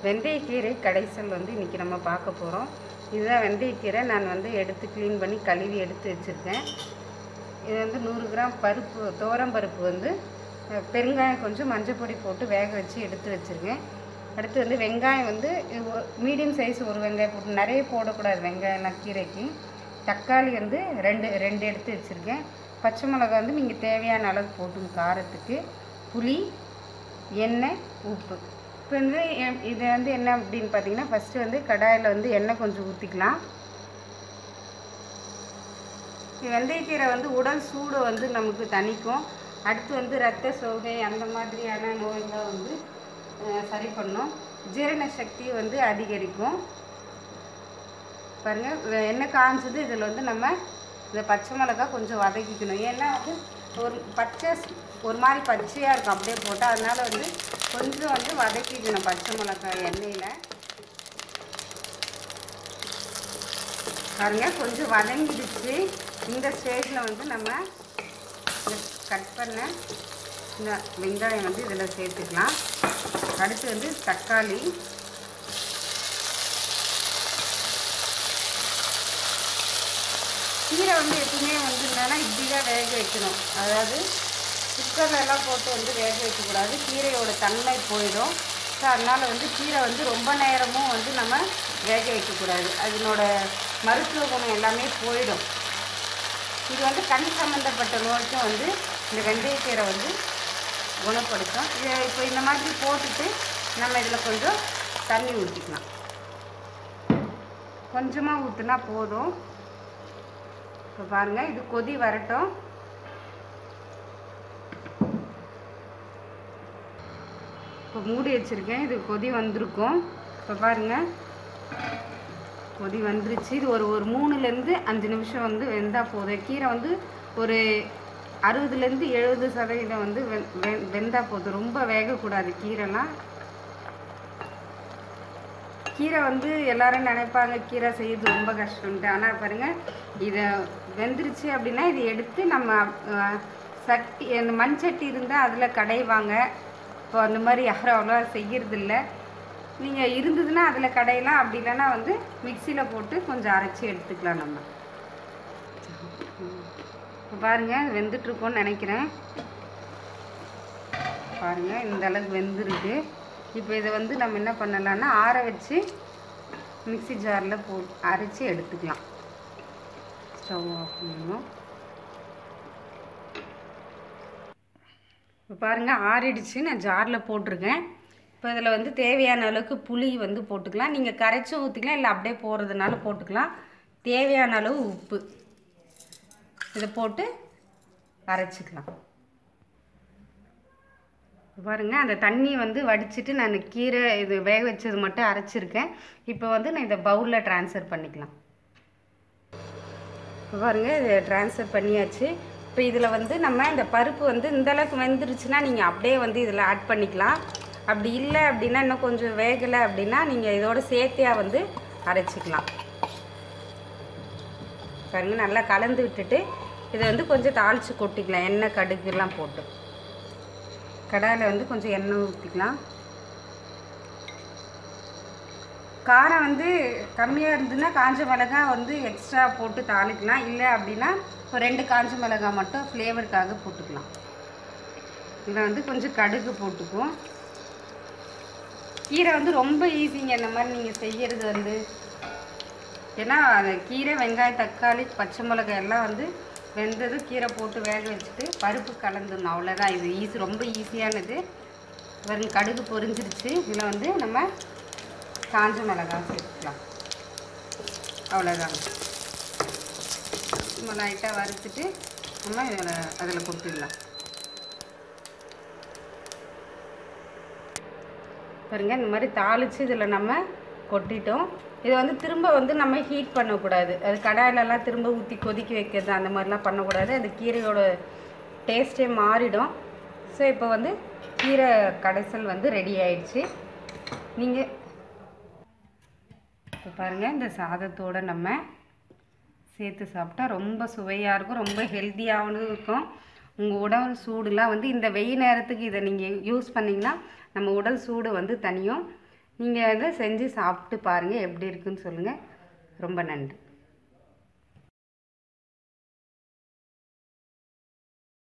வெந்தயக்கீரை கடைசல் வந்து இன்றைக்கி நம்ம பார்க்க போகிறோம் இதுதான் வெந்தயக்கீரை நான் வந்து எடுத்து க்ளீன் பண்ணி கழுவி எடுத்து வச்சுருக்கேன் இது வந்து நூறு கிராம் பருப்பு துவரம் பருப்பு வந்து அஹ், பெருங்காயம் கொஞ்சம் மஞ்சள் பொடி போட்டு வேக வச்சு எடுத்து வச்சுருக்கேன் அடுத்து வந்து வெங்காயம் வந்து மீடியம் சைஸ் ஒரு வெங்காயம் போட்டு நிறைய போடக்கூடாது வெங்காயம்லாம் கீரைக்கு தக்காளி வந்து ரெண்டு ரெண்டு எடுத்து வச்சுருக்கேன் பச்சை மிளகா வந்து நீங்கள் தேவையான அளவு போட்டுங்க காரத்துக்கு புளி எண்ணெய் உப்பு இப்போ வந்து எ- இது வந்து என்ன அப்படின்னு பார்த்தீங்கன்னா ஃபஸ்ட்டு வந்து கடாயில் வந்து எண்ணெய் கொஞ்சம் ஊற்றிக்கலாம் வெந்தயக்கீரை வந்து உடல் சூடு வந்து நமக்கு தணிக்கும் அடுத்து வந்து ரத்த சோகை அந்த மாதிரியான நோயெல்லாம் வந்து அஹ், சரி பண்ணும் ஜீரண சக்தி வந்து அதிகரிக்கும் பாருங்கள் வெ- எண்ணெய் காஞ்சது இதில் வந்து நம்ம இந்த பச்சை மிளகா கொஞ்சம் வதக்கிக்கணும் ஏன்னா வந்து ஒரு பச்சை ஸ்- ஒரு மாதிரி பச்சையாக இருக்கும் அப்படியே போட்டால் அதனால வந்து கொஞ்சம் வந்து வதக்கிக்கணும் பச்சை மிளகாய் எண்ணெயில் பாருங்க கொஞ்சம் வதங்கிடுச்சு இந்த ஸ்டேஜில் வந்து நம்ம கட் பண்ண இந்த வெங்காயம் வந்து இதில் சேர்த்துக்கலாம் அடுத்து வந்து தக்காளி கீரை வந்து எப்பவுமே வந்து என்னன்னா இப்படி தான் வேக வைக்கணும் அதாவது குக்கர்ல எல்லாம் போட்டு வந்து வேக வைக்கக்கூடாது கீரையோட தன்மை போயிடும் ஸோ அதனால் வந்து கீரை வந்து ரொம்ப நேரமும் வந்து நம்ம வேக வைக்கக்கூடாது அதனோட மருத்துவ குணம் எல்லாமே போயிடும் இது வந்து கண் சம்மந்தப்பட்ட நோய்க்கும் வந்து இந்த வெந்தயக்கீரை வந்து குணப்படுத்தும் இதை இப்போ இந்த மாதிரி போட்டுட்டு நம்ம இதில் கொஞ்சம் தண்ணி ஊற்றிக்கலாம் கொஞ்சமாக ஊற்றினா போதும் இப்போ பாருங்கள் இது கொதி வரட்டும் இப்போ மூடி வச்சுருக்கேன் இது கொதி வந்திருக்கும் இப்போ பாருங்கள் கொதி வந்துருச்சு இது ஒரு ஒரு மூணுலேருந்து அஞ்சு நிமிஷம் வந்து வெந்தால் போதும் கீரை வந்து ஒரு அறுபதுலேருந்து எழுபது சதவீதம் வந்து வெ வெ- வெந்தா போதும் ரொம்ப வேகக்கூடாது கீரைலாம் கீரை வந்து எல்லாரும் நினைப்பாங்க கீரை செய்யறது ரொம்ப கஷ்டம்ட்டு ஆனால் பாருங்கள் இதை வெந்துருச்சு அப்படின்னா இதை எடுத்து நம்ம அஹ், சட்டி அந்த மண் சட்டி இருந்தால் அதில் கடைவாங்க இப்போ அந்த மாதிரி யாரும் அவ்வளோவா செய்யறதில்ல நீங்கள் இருந்ததுன்னா அதில் கடையலாம் அப்படி இல்லைன்னா வந்து மிக்சியில் போட்டு கொஞ்சம் அரைச்சி எடுத்துக்கலாம் நம்ம இப்போ பாருங்கள் இது வெந்துட்டுருக்கோன்னு நினைக்கிறேன் பாருங்கள் இந்த அளவுக்கு வெந்திருக்கு இப்போ இதை வந்து நம்ம என்ன பண்ணலாம்னா ஆற வச்சு மிக்ஸி ஜாரில் போ அரைச்சி எடுத்துக்கலாம் ஸ்டவ் ஆஃப் பண்ணணும் இப்போ பாருங்கள் ஆறிடுச்சு நான் ஜாரில் போட்டிருக்கேன் இப்போ இதில் வந்து தேவையான அளவுக்கு புளி வந்து போட்டுக்கலாம் நீங்கள் கரைச்சும் ஊற்றிக்கலாம் இல்லை அப்படியே போடுறதுனால போட்டுக்கலாம் தேவையான அளவு உப்பு இதை போட்டு அரைச்சிக்கலாம் இப்ப பாருங்க அந்த தண்ணி வந்து வடிச்சிட்டு நான் கீரை இது வேக வச்சது மட்டும் அரைச்சிருக்கேன் இப்போ வந்து நான் இதை பவுலில் ட்ரான்ஸ்ஃபர் பண்ணிக்கலாம் இப்போ பாருங்க இதை ட்ரான்ஸ்ஃபர் பண்ணியாச்சு இப்போ இதில் வந்து நம்ம இந்த பருப்பு வந்து இந்த அளவுக்கு வெந்துருச்சுன்னா நீங்கள் அப்படியே வந்து இதில் ஆட் பண்ணிக்கலாம் அப்படி இல்லை அப்படின்னா இன்னும் கொஞ்சம் வேகலை அப்படின்னா நீங்கள் இதோட சேர்த்தியாக வந்து அரைச்சிக்கலாம் பாருங்க நல்லா கலந்து விட்டுட்டு இதை வந்து கொஞ்சம் தாளித்து கொட்டிக்கலாம் எண்ணெய் கடுகுலாம் போட்டு கடாயில் வந்து கொஞ்சம் எண்ணெய் ஊற்றிக்கலாம் காரம் வந்து கம்மியாக இருந்ததுன்னா காஞ்ச மிளகாய் வந்து எக்ஸ்ட்ரா போட்டு தாளிக்கலாம் இல்லை அப்படின்னா ஒரு ரெண்டு காஞ்ச மிளகாய் மட்டும் ஃப்ளேவருக்காக போட்டுக்கலாம் இதில் வந்து கொஞ்சம் கடுகு போட்டுக்குவோம் கீரை வந்து ரொம்ப ஈஸிங்க இந்த மாதிரி நீங்கள் செய்யறது வந்து ஏன்னா அந்த கீரை வெங்காயம் தக்காளி பச்சை மிளகாய் எல்லாம் வந்து வெந்தது கீரை போட்டு வேக வச்சுட்டு பருப்பு கலந்துடணும் அவ்வளோதான் இது ஈஸி ரொம்ப ஈஸியானது வரும் கடுகு பொரிஞ்சிருச்சு இதில் வந்து நம்ம காஞ்ச மிளகாய் சேர்த்துக்கலாம் அவ்வளோதாங்க நம்ம லைட்டாக வறுத்துட்டு நம்ம இதில் அதில் கொட்டிடலாம் பாருங்க இந்த மாதிரி தாளித்து இதில் நம்ம கொட்டிட்டோம் இதை வந்து திரும்ப வந்து நம்ம ஹீட் பண்ணக்கூடாது அது கடாயிலலாம் திரும்ப ஊற்றி கொதிக்க வைக்கிறது அந்த மாதிரிலாம் பண்ணக்கூடாது அது கீரையோட டேஸ்ட்டே மாறிடும் ஸோ இப்போ வந்து கீரை கடைசல் வந்து ரெடி ஆயிடுச்சு நீங்கள் இப்போ பாருங்கள் இந்த சாதத்தோடு நம்ம சேர்த்து சாப்பிட்டா ரொம்ப சுவையாக இருக்கும் ரொம்ப ஹெல்த்தியாகவும் இருக்கும் உங்கள் உடல் சூடுலாம் வந்து இந்த வெயில் நேரத்துக்கு இதை நீங்கள் யூஸ் பண்ணிங்கன்னா நம்ம உடல் சூடு வந்து தனியும் நீங்கள் வந்து செஞ்சு சாப்பிட்டு பாருங்கள் எப்படி இருக்குன்னு சொல்லுங்கள் ரொம்ப நன்றி